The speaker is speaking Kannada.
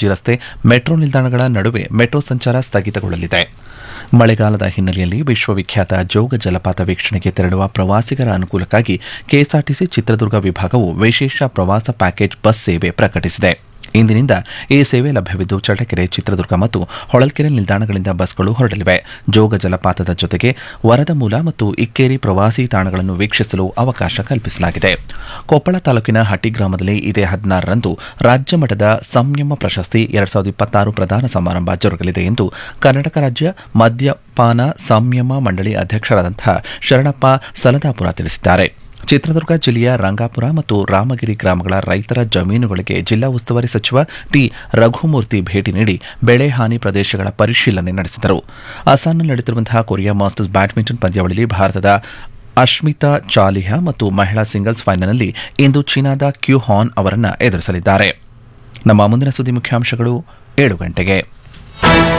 ಜಿಟಿ ರಸ್ತೆ ಮೆಟ್ರೋ ನಿಲ್ದಾಣಗಳ ನಡುವೆ ಮೆಟ್ರೋ ಸಂಚಾರ ಸ್ಥಗಿತಗೊಳ್ಳಲಿದೆ ಮಳೆಗಾಲದ ಹಿನ್ನೆಲೆಯಲ್ಲಿ ವಿಶ್ವವಿಖ್ಯಾತ ಜೋಗ ಜಲಪಾತ ವೀಕ್ಷಣೆಗೆ ತೆರಳುವ ಪ್ರವಾಸಿಗರ ಅನುಕೂಲಕ್ಕಾಗಿ ಕೆಎಸ್ಆರ್ಟಿಸಿ ಚಿತ್ರದುರ್ಗ ವಿಭಾಗವು ವಿಶೇಷ ಪ್ರವಾಸ ಪ್ಯಾಕೇಜ್ ಬಸ್ ಸೇವೆ ಪ್ರಕಟಿಸಿದೆ ಇಂದಿನಿಂದ ಈ ಸೇವೆ ಲಭ್ಯವಿದ್ದು ಚಳ್ಳಕೆರೆ ಚಿತ್ರದುರ್ಗ ಮತ್ತು ಹೊಳಲ್ಕೆರೆ ನಿಲ್ದಾಣಗಳಿಂದ ಬಸ್ಗಳು ಹೊರಡಲಿವೆ ಜೋಗ ಜಲಪಾತದ ಜೊತೆಗೆ ವರದಮೂಲ ಮತ್ತು ಇಕ್ಕೇರಿ ಪ್ರವಾಸಿ ತಾಣಗಳನ್ನು ವೀಕ್ಷಿಸಲು ಅವಕಾಶ ಕಲ್ಪಿಸಲಾಗಿದೆ ಕೊಪ್ಪಳ ತಾಲೂಕಿನ ಹಟ್ಟಿ ಗ್ರಾಮದಲ್ಲಿ ಇದೇ ಹದಿನಾರರಂದು ರಾಜ್ಯ ಮಟ್ಟದ ಸಂಯಮ ಪ್ರಶಸ್ತಿ ಎರಡ್ ಸಾವಿರದ ಇಪ್ಪತ್ತಾರು ಪ್ರದಾನ ಸಮಾರಂಭ ಜರುಗಲಿದೆ ಎಂದು ಕರ್ನಾಟಕ ರಾಜ್ಯ ಮದ್ಯಪಾನ ಸಂಯಮ ಮಂಡಳಿ ಅಧ್ಯಕ್ಷರಾದಂತಹ ಶರಣಪ್ಪ ಸಲದಾಪುರ ತಿಳಿಸಿದ್ದಾರೆ ಚಿತ್ರದುರ್ಗ ಜಿಲ್ಲೆಯ ರಂಗಾಪುರ ಮತ್ತು ರಾಮಗಿರಿ ಗ್ರಾಮಗಳ ರೈತರ ಜಮೀನುಗಳಿಗೆ ಜಿಲ್ಲಾ ಉಸ್ತುವಾರಿ ಸಚಿವ ಟಿ ರಘುಮೂರ್ತಿ ಭೇಟಿ ನೀಡಿ ಬೆಳೆ ಹಾನಿ ಪ್ರದೇಶಗಳ ಪರಿಶೀಲನೆ ನಡೆಸಿದರು ಅಸ್ಸಾಂನಲ್ಲಿ ನಡೆಯುತ್ತಿರುವಂತಹ ಕೊರಿಯಾ ಮಾಸ್ಟರ್ಸ್ ಬ್ಯಾಡ್ಮಿಂಟನ್ ಪಂದ್ಯಾವಳಿಯಲ್ಲಿ ಭಾರತದ ಅಶ್ಮಿತಾ ಚಾಲಿಹಾ ಮತ್ತು ಮಹಿಳಾ ಸಿಂಗಲ್ಸ್ ಫೈನಲ್ನಲ್ಲಿ ಇಂದು ಚೀನಾದ ಕ್ಯೂ ಹಾನ್ ಅವರನ್ನು ಎದುರಿಸಲಿದ್ದಾರೆ ನಮ್ಮ ಮುಂದಿನ ಸುದ್ದಿ ಮುಖ್ಯಾಂಶಗಳು ಏಳು ಗಂಟೆಗೆ